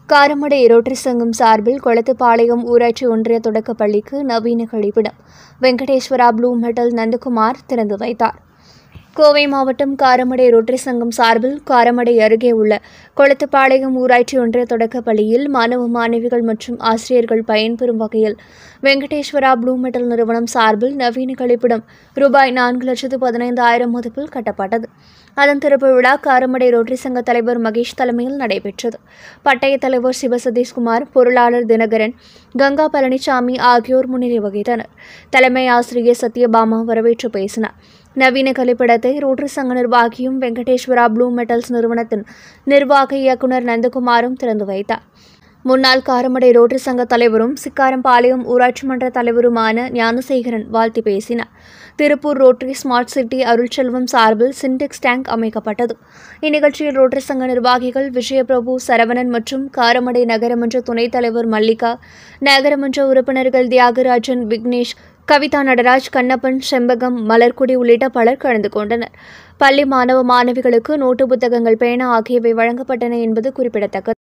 Karamadai rotary சங்கம் சார்பில் கொளத்துப்பாளையம் ஊராட்சி ஒன்றிய தொடக்கப் பள்ளிக்கு நவீன கழிப்பிடம் வெங்கடேஸ்வரா ப்ளூ மெட்டல் நந்தகுமார் திறந்து வைத்தார் கோவை மாவட்டம் காரமடை ரோட்டரி சங்கம் சார்பில் காரமடை அருகே உள்ள கொளத்துப்பாளையம் ஊராட்சி ஒன்றிய தொடக்கப் பள்ளியில் மாணவ மாணவிகள் மற்றும் ஆசிரியர்கள் பயன்பெறும் வகையில் வெங்கடேஸ்வரா ப்ளூ மெட்டல் நிறுவனம் சார்பில் நவீன கழிப்பிடம் ரூபாய் நான்கு லட்சத்து பதினைந்தாயிரம் மதிப்பில் கட்டப்பட்டது அதன் திறப்பு விழா காரமடை ரோட்டரி சங்க தலைவர் மகேஷ் தலைமையில் நடைபெற்றது பட்டய தலைவர் சிவசதீஷ்குமார் பொருளாளர் தினகரன் கங்கா பழனிசாமி ஆகியோர் முன்னிலை வகித்தனர் தலைமை ஆசிரியர் சத்யபாமா வரவேற்று பேசினார் நவீன கழிப்பிடத்தை ரோட்டரி சங்க நிர்வாகியும் வெங்கடேஸ்வரா ப்ளூ மெட்டல்ஸ் நிறுவனத்தின் நிர்வாக இயக்குநர் நந்தகுமாரும் திறந்து வைத்தார் முன்னாள் காரமடை ரோட்டரி சங்க தலைவரும் சிக்காரம்பாளையம் ஊராட்சி மன்ற தலைவருமான ஞானசேகரன் வாழ்த்தி பேசினார் Tiruppur Rotary smart city Arulselvam சார்பில் சின்டெக்ஸ் டேங்க் அமைக்கப்பட்டது இந்நிகழ்ச்சியில் ரோட்டரி சங்க நிர்வாகிகள் விஜயபிரபு சரவணன் மற்றும் காரமடை நகரமன்ற துணைத் தலைவர் மல்லிகா நகரமன்ற உறுப்பினர்கள் தியாகராஜன் விக்னேஷ் கவிதா நடராஜ் கண்ணப்பன் செம்பகம் மலர்குடி உள்ளிட்ட பலர் கலந்து கொண்டனர் பள்ளி மாணவ மாணவிகளுக்கு நோட்டு புத்தகங்கள் பேனா ஆகியவை வழங்கப்பட்டன என்பது குறிப்பிடத்தக்கது